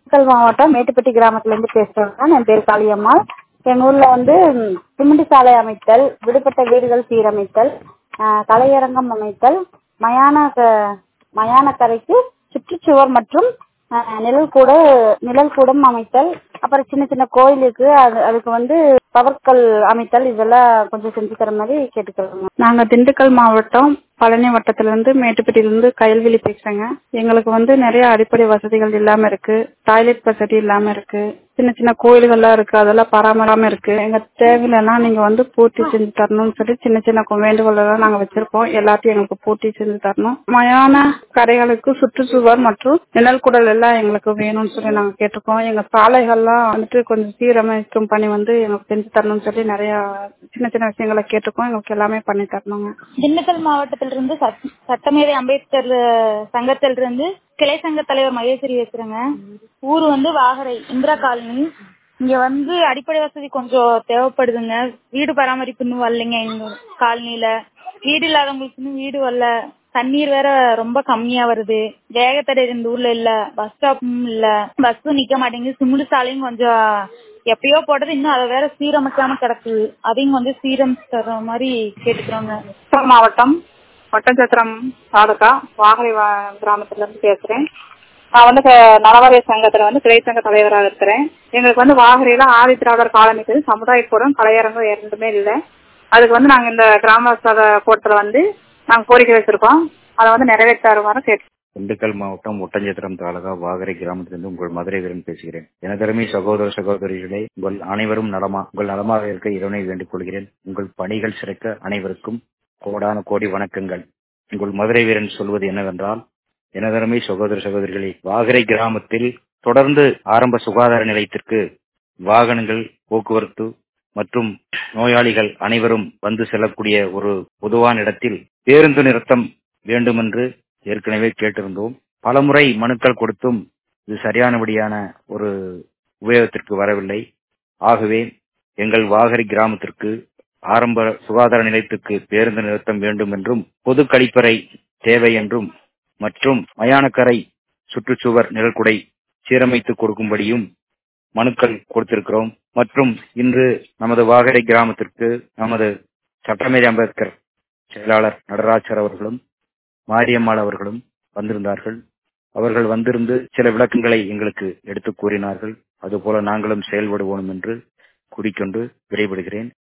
திண்டுக்கல் மாவட்டம் மேட்டுப்பட்டி கிராமத்துல இருந்து பேசுறேன் என் பேர் காளியம்மாள் எங்க ஊர்ல வந்து ம், சிமெண்ட் சாலை அமைத்தல் விடுபட்ட வீடுகள் சீரமைத்தல் ஆஹ், கலையரங்கம் அமைத்தல் மயான க- மயானக்கரைக்கு சுற்றுச்சுவர் மற்றும் ஆஹ், நிழல் கூட நிழல் கூடம் அமைத்தல் அப்புறம் சின்ன சின்ன கோயிலுக்கு அது அதுக்கு வந்து பவர்கல் அமைத்தல் இதெல்லாம் கொஞ்சம் செஞ்சு தர மாதிரி கேட்டுக்கிறோங்க நாங்க திண்டுக்கல் மாவட்டம் பழனி வட்டத்துல இருந்து மேட்டுப்பட்டியில இருந்து கயல்விழி பேசுறேங்க எங்களுக்கு வந்து நிறைய அடிப்படை வசதிகள் இல்லாம இருக்கு டாய்லெட் வசதி இல்லாம இருக்கு சின்ன சின்ன கோயில்கள்லாம் இருக்கு அதெல்லாம் பராமராம இருக்கு எங்க தேவையில்லாம் நீங்க வந்து பூர்த்தி செஞ்சு தரணும்னு சொல்லி சின்ன சின்ன கு- வேண்டுகோள் எல்லாம் நாங்க வச்சிருக்கோம் எல்லாத்தையும் எங்களுக்கு பூர்த்தி செஞ்சு தரணும் மயான கரைகளுக்கு சுற்றுச்சுவர் மற்றும் நிழல் குடல் எல்லாம் எங்களுக்கு வேணும்னு சொல்லி நாங்க கேட்டிருக்கோம் எங்க சாலைகள்லாம் வந்துட்டு கொஞ்சம் சீரமைக்கும் பணி வந்து எங்களுக்கு செஞ்சு தரணும்னு சொல்லி நிறைய சின்ன சின்ன விஷயங்களை கேட்டிருக்கோம் எங்களுக்கு எல்லாமே பண்ணி தரணுங்க திண்டுக்கல் மாவட்டத்திலிருந்து சட்- சட்டமேதை அம்பேத்கர் அஹ், சங்கத்திலிருந்து கிளை சங்க தலைவர் மகேஸ்வரி பேசுறேங்க ஊர் வந்து வாகரை இந்திரா காலனி இங்க வந்து அடிப்படை வசதி கொஞ்சம் தேவைப்படுதுங்க வீடு பராமரிப்பு இன்னும் வரலைங்க எங்க காலனில வீடு இல்லாதவங்களுக்கு இன்னும் வீடு வரல தண்ணீர் வேற ரொம்ப கம்மியா வருது வேகத்தடை இந்த ஊர்ல இல்ல பஸ் ஸ்டாப்பும் இல்ல பஸ்ஸும் நிக்க மாட்டேங்குது சிமெண்ட் சாலையும் கொஞ்சம் எப்பயோ போட்டது இன்னும் அதை வேற சீரமைக்காம கிடக்குது அதையும் கொஞ்சம் சீரமைச்சு தர்ற மாதிரி கேட்டுக்கிறோங்க திருப்பூர் மாவட்டம் ஒட்டஞ்சத்திரம் தாலுகா வாகரை வா- கிராமத்துல இருந்து பேசுறேன் நான் வந்து க- நலவாரிய சங்கத்துல வந்து கிளை சங்க தலைவராக இருக்கிறேன் எங்களுக்கு வந்து வாகரையில ஆதி திராவிடர் காலனிக்கு சமுதாய கூடம் கலையரங்கம் இரண்டுமே இல்லை அதுக்கு வந்து நாங்க இந்த கிராம சபை கூட்டத்துல வந்து நாங்க கோரிக்கை வச்சிருக்கோம் அதை வந்து நிறைவேற்றி தருமாறு கேட்டு திண்டுக்கல் மாவட்டம் ஒட்டஞ்சத்திரம் தாலுகா வாகரை கிராமத்திலிருந்து உங்கள் மதுரை வீரன் பேசுகிறேன் எனதருமை சகோதர சகோதரிகளே உங்கள் அனைவரும் நலமா உங்கள் நலமாக இருக்க இறைவனை வேண்டிக் கொள்கிறேன் உங்கள் பணிகள் சிறக்க அனைவருக்கும் கோடான கோடி வணக்கங்கள் உங்கள் மதுரை வீரன் சொல்வது என்னவென்றால் எனதருமை சகோதர சகோதரிகளே வாகரை கிராமத்தில் தொடர்ந்து ஆரம்ப சுகாதார நிலையத்திற்கு வாகனங்கள் போக்குவரத்து மற்றும் நோயாளிகள் அனைவரும் வந்து செல்லக்கூடிய ஒரு பொதுவான இடத்தில் பேருந்து நிறுத்தம் வேண்டுமென்று ஏற்கனவே கேட்டிருந்தோம் பலமுறை மனுக்கள் கொடுத்தும் இது சரியானபடியான ஒரு உபயோகத்திற்கு வரவில்லை ஆகவே எங்கள் வாகரி கிராமத்திற்கு ஆரம்ப சுகாதார நிலையத்துக்கு பேருந்து நிறுத்தம் வேண்டும் என்றும் பொது கழிப்பறை தேவை என்றும் மற்றும் மயானக்கரை சுற்றுச்சுவர் நிழல்குடை சீரமைத்து கொடுக்கும்படியும் மனுக்கள் கொடுத்திருக்கிறோம் மற்றும் இன்று நமது வாகரை கிராமத்திற்கு நமது சட்டமேதை அம்பேத்கர் செயலாளர் நடராஜர் அவர்களும் மாரியம்மாள் அவர்களும் வந்திருந்தார்கள் அவர்கள் வந்திருந்து சில விளக்கங்களை எங்களுக்கு எடுத்து கூறினார்கள் அதுபோல நாங்களும் செயல்படுவோம் என்று கூறிக்கொண்டு விடைபெறுகிறேன்